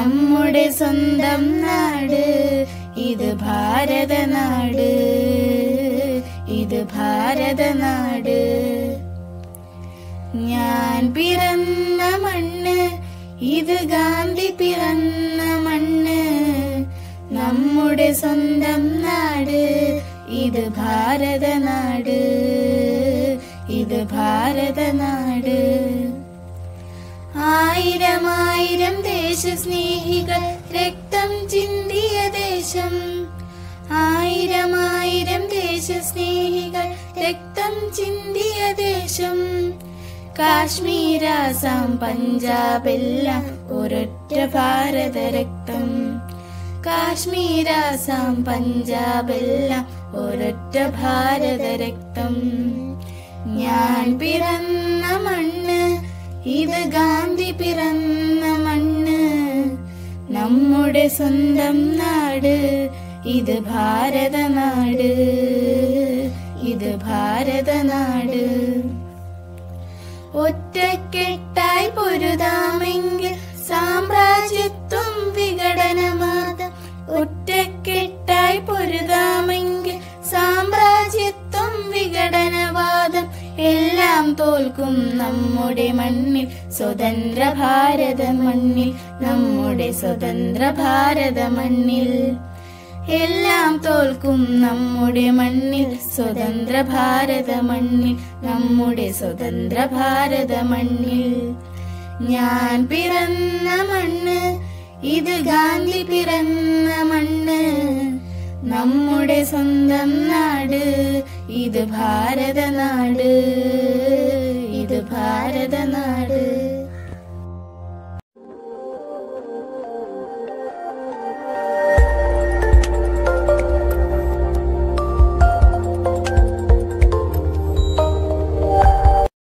നമ്മുടെ സ്വന്തം നാട് ഇത് ഭാരതനാട് ഇത് ഭാരതനാട് ഞാൻ പിറന്ന മണ്ണ് ഇത് ഗാന്ധി പിറന്ന മണ്ണ് നമ്മുടെ സ്വന്തം നാട് ഇത് ഭാരതനാട് ഇത് ഭാരതനാട് ആയിരം ആയിരം ദേശസ്നേഹികൾ രക്തം ചിന്തിയ ദേശം ആയിരം ആയിരം ദേശസ്നേഹികൾ രക്തം ചിന്തിയ ദേശം കാശ്മീർ ആസാം പഞ്ചാബ് എല്ലാം ഒരൊറ്റ ഭാരത രക്തം കാശ്മീർ ആസാം പഞ്ചാബ് എല്ലാം ഒരൊറ്റ ഭാരത രക്തം ഞാൻ പിറന്ന മണ്ണ് ഇത് ഗാന്ധി പിറന്ന മണ്ണ് നമ്മുടെ സ്വന്തം നാട് ഇത് ഭാരതനാട് ഇത് ഭാരതനാട് ഒറ്റക്കെട്ടായി പൊരുതാമെങ്കിൽ സാമ്രാജ്യത്വം വിഘടനമാതം ഒറ്റക്കെട്ടായി പൊരുതാമെങ്കിൽ സാമ്രാജ്യത്വം വിഘടനവാദം എല്ലാം തോൽക്കും നമ്മുടെ മണ്ണിൽ സ്വതന്ത്ര ഭാരത മണ്ണിൽ നമ്മുടെ സ്വതന്ത്ര ഭാരത മണ്ണിൽ എല്ലാം തോൽക്കും നമ്മുടെ മണ്ണിൽ സ്വതന്ത്ര ഭാരത മണ്ണിൽ നമ്മുടെ സ്വതന്ത്ര ഭാരത മണ്ണിൽ ഞാൻ പിറന്ന മണ്ണ് ഇത് ഗാന്ധി പിറന്ന മണ്ണ് നമ്മുടെ സ്വന്തം നാട് ഇത് ഭാരതനാട് ഇത് ഭാരതനാട്